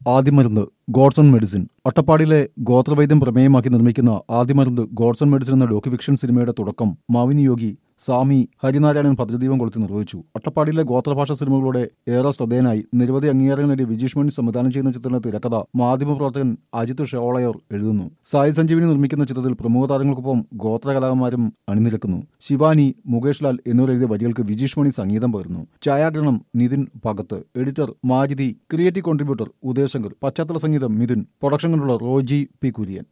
ആദിമരുന്ന് Godson medicine ഒട്ടപ്പാടിയിലെ ഗോത്രവൈദ്യം പ്രമേയമാക്കി നിർമ്മിക്കുന്ന ആദിമരുന്ന് ഗോഡ്സൺ മെഡിസിൻ എന്ന ഡോക്യുഫിക്ഷൻ സിനിമയുടെ തുടക്കം മാവിനി യോഗി സ്വാമി ഹരിനാരായണൻ ഭദ്രദീപം കൊളുത്തി നിർവഹിച്ചു ഒട്ടപ്പാടിയിലെ ഗോത്രഭാഷ സിനിമകളുടെ ഏറെ ശ്രദ്ധേയനായി നിരവധി അംഗീകാരങ്ങൾ നേടിയ വിജീഷ് മണി സംവിധാനം ചെയ്യുന്ന ചിത്രത്തിന്റെ തിരക്കഥ മാധ്യമപ്രവർത്തകൻ അജിത് ഷോളയർ എഴുതുന്നു സായി സഞ്ജീവിനി നിർമ്മിക്കുന്ന ചിത്രത്തിൽ പ്രമുഖ താരങ്ങൾക്കൊപ്പം ഗോത്ര കലാകാരന്മാരും അണിനിരക്കുന്നു ശിവാനി മുകേഷ് ലാൽ എന്നിവർ എഴുതിയ വരികൾക്ക് വിജീഷ് മണി സംഗീതം പകർന്നു ഛായാഗ്രഹണം Nithin Bhagath editor Majidi creative contributor Udayasankar പശ്ചാത്തല സംഗീതം Mithun production controller Roji P Kurian